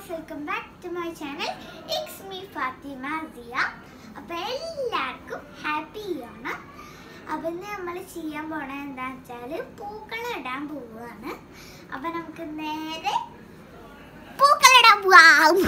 Guys welcome back to my channel it's me Fathima Siya അപ്പോൾ എല്ലാവർക്കും happy ആണ് അപ്പം ഇന്ന് നമ്മൾ ചെയ്യാൻ പോണത് എന്താണെന്ന് വെച്ചാൽ പൂക്കളിടാൻ പോവുകയാണ് അപ്പം നമുക്ക് നേരെ പൂക്കളിടാൻ പോവാം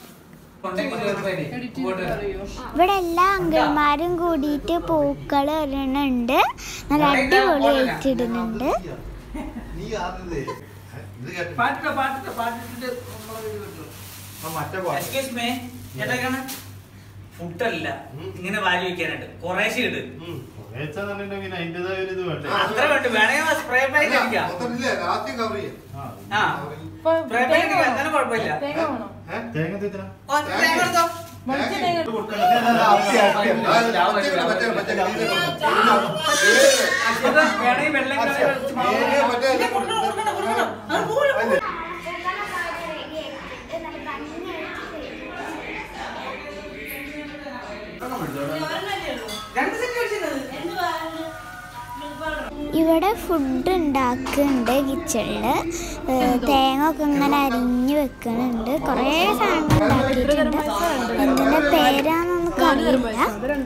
ഇവിടെ എല്ലാ അങ്കിൾമാരും കൂടിയിട്ട് പൂക്കൾ ഇടുന്നുണ്ട് നല്ല അടിപൊളിയായിട്ട് ഇടുന്നുണ്ട് നീ ആദ്യത്തെ ഇത് കേട്ടോ പാട്ടിട്ട് പാട്ടിട്ട് പാട്ടിട്ട് മറ്റേ പാട്ട് എക്സ്ക്യൂസ് മേ ചേട്ടാ ഫുഡല്ല ഉം. ഇങ്ങനെ വാരി വെക്കാനായിട്ട് കുറേശ്ശെ ഇട് ഉം. കുറേച്ചാന്നുണ്ടെങ്കിൽ പിന്നെ അതിന്റേതായ ഒരു ഇത് വേണ്ടേ അത്ര വേണ്ട വേണമെങ്കിൽ സ്പ്രേ പാക്ക് അടിക്കാം മൊത്തത്തില് ആദ്യം cover ചെയ്യ്. ആ സ്പ്രേ പാക്ക് അടിക്കാം അങ്ങനെ കുഴപ്പമില്ല ഏ? തേങ്ങ തിത്തന ഓ, തേങ്ങ എടുത്തോ. ആ, മറ്റേ, മറ്റേ, മറ്റേ ഇതിലെ കൊണ്ട്. ഇത് വേണമെങ്കിൽ വെള്ളം കലക്കി വെച്ച് മാവ് ഏ, മറ്റേ ഇതിലെ കൊണ്ട്. അതില്. രണ്ട് സെറ്റ് വെച്ചിരുന്നത് ഇവിടെ ഫുഡ് ഉണ്ടാക്കുന്നുണ്ട് കിച്ചണില് തേങ്ങ ഒക്കെ ഇങ്ങനെ അരിഞ്ഞു വെക്കുന്നുണ്ട് കുറേ സാധനങ്ങൾ ഉണ്ടാക്കിയിട്ടുണ്ട് എന്തിന്റെ പേരാന്ന് നമുക്ക് അറിയില്ല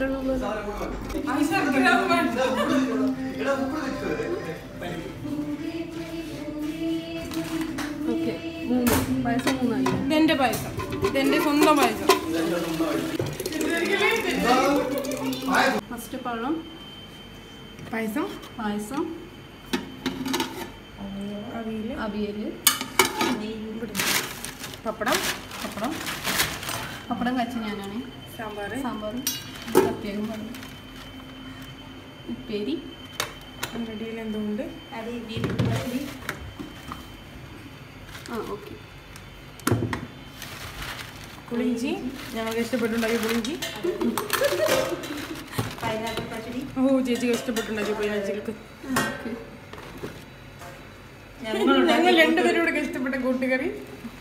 ഓക്കെ മൂന്ന് പായസം മൂന്നായി ഇതെന്റെ പായസം ഇതെന്റെ സ്വന്തം പായസം ഫസ്റ്റ് പഴം പായസം പായസം അവിയൽ അവിയൽ പപ്പടം പപ്പടം പപ്പടം കച്ച ഞാനാണ് സാമ്പാർ സാമ്പാർ പ്രത്യേകം പറയും ഉപ്പേരി റെഡിയിൽ എന്തുകൊണ്ട് ആ ഓക്കെ പുളിഞ്ചി ഞങ്ങൾക്ക് ഇഷ്ടപ്പെട്ടുണ്ടാക്കിയ പുളിഞ്ചി ഓ ചേച്ചിക്ക് ഇഷ്ടപ്പെട്ടുണ്ടാക്കിയ പൈനാച്ചികൾക്ക് ഞങ്ങൾ രണ്ടുപേരോട് ഇഷ്ടപ്പെട്ട കൂട്ടുകറി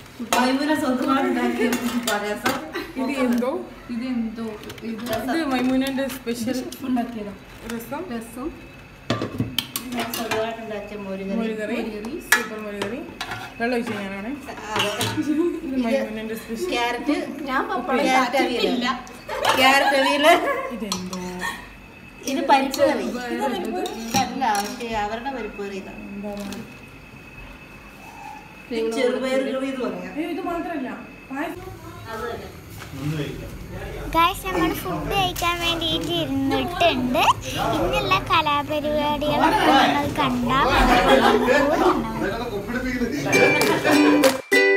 ഇത് എന്തോ ഇത് എന്തോ ഇത് ഇത് മൈമൂനന്റെ സ്പെഷ്യൽ ഉണ്ടാക്കിയതാ രസം രസം മോരുകറി സൂപ്പർ മോരുകറി വെള്ളം ഒഴിച്ച് ഞാനാണ് ഇത് മൈമൂനന്റെ സ്പെഷ്യൽ ഞാൻ പപ്പടം കാച്ചിട്ടില്ല ക്യാരറ്റ് അവിയല് ഇതെന്തോ ഇത് പരിപ്പ് കറി ഇതല്ല പക്ഷേ അവരുടെ പരിപ്പ് കറി ഇതാണ് ചെറുപയർ കറി ഇത് പറയാം അയ്യോ ഇത് മാത്രമല്ല പായസം അത് തന്നെ ഒന്ന് കഴിക്കാം ഗായ്സ് നമ്മൾ ഫുഡ് കഴിക്കാൻ വേണ്ടിയിട്ട് ഇരുന്നിട്ടുണ്ട് ഇങ്ങനെയുള്ള കലാപരിപാടികളൊക്കെ നിങ്ങൾ കണ്ടാൽ ഇതൊക്കെ കുപ്പിടിപ്പിക്കുന്നത്.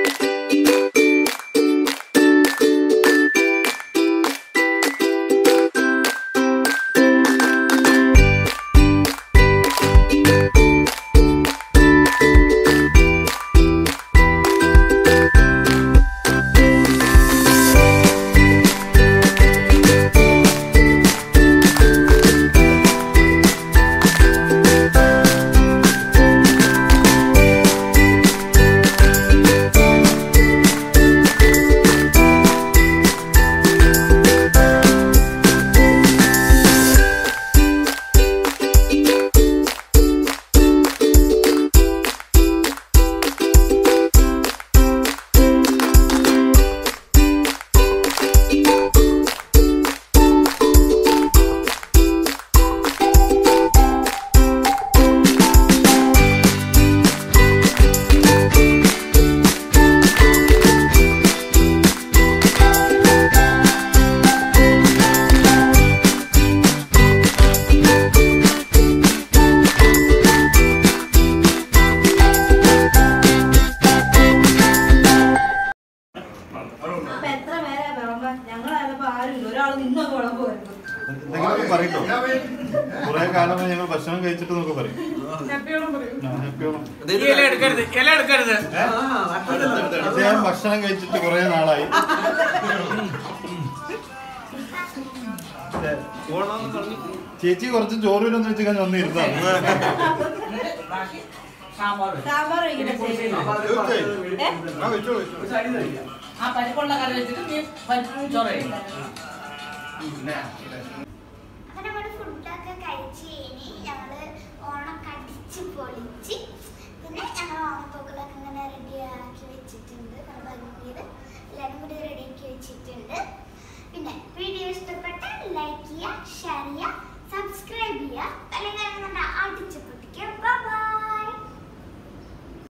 അപ്പൊ എത്ര പേരാ വിളമ്പ ഞങ്ങളായപ്പോ ആരും ഒരാൾ നിന്നൊക്കെ വിളമ്പുമായിരുന്നു എന്തെങ്കിലുമൊക്കെ പറയട്ടോ കുറെ കാലമായി ഞങ്ങൾ ഭക്ഷണം കഴിച്ചിട്ട് നമുക്ക് പറയും ഹാപ്പിയോളം പറയൂ ആ, happy ആണോ? ഈ ഇല എടുക്കരുത് ഇല എടുക്കരുത് ഇത് ഞാൻ ഭക്ഷണം കഴിച്ചിട്ട് കുറെ നാളായി ചേച്ചി കുറച്ച് ചോറിലൊന്ന് വെച്ച് ഞാൻ വന്നിരുന്നതാണ് സാമ്പാർ സാമ്പാർ ഇങ്ങനെ ചെയ്യും തീർച്ചയായും. ആ, വെച്ചോ, വെച്ചോ. ആ പരിപ്പുള്ള കറി വെച്ചിട്ട് നീ പരിപ്പ് ചോറ് കഴിക്കും. അപ്പൊ നമ്മുടെ ഫുഡൊക്കെ കഴിച്ച് കഴിഞ്ഞ് ഞങ്ങള് ഓണം കടിച്ച് പൊളിച്ച് പിന്നെ ഞങ്ങൾ ഓണപ്പൂക്കളൊക്കെ ഇങ്ങനെ റെഡിയാക്കി വെച്ചിട്ടുണ്ട് നല്ല ഭംഗിയിൽ ചെയ്യുക ഷെയർ ചെയ്യുക സബ്സ്ക്രൈബ് ചെയ്യുക അല്ലെങ്കിൽ നമ്മുടെ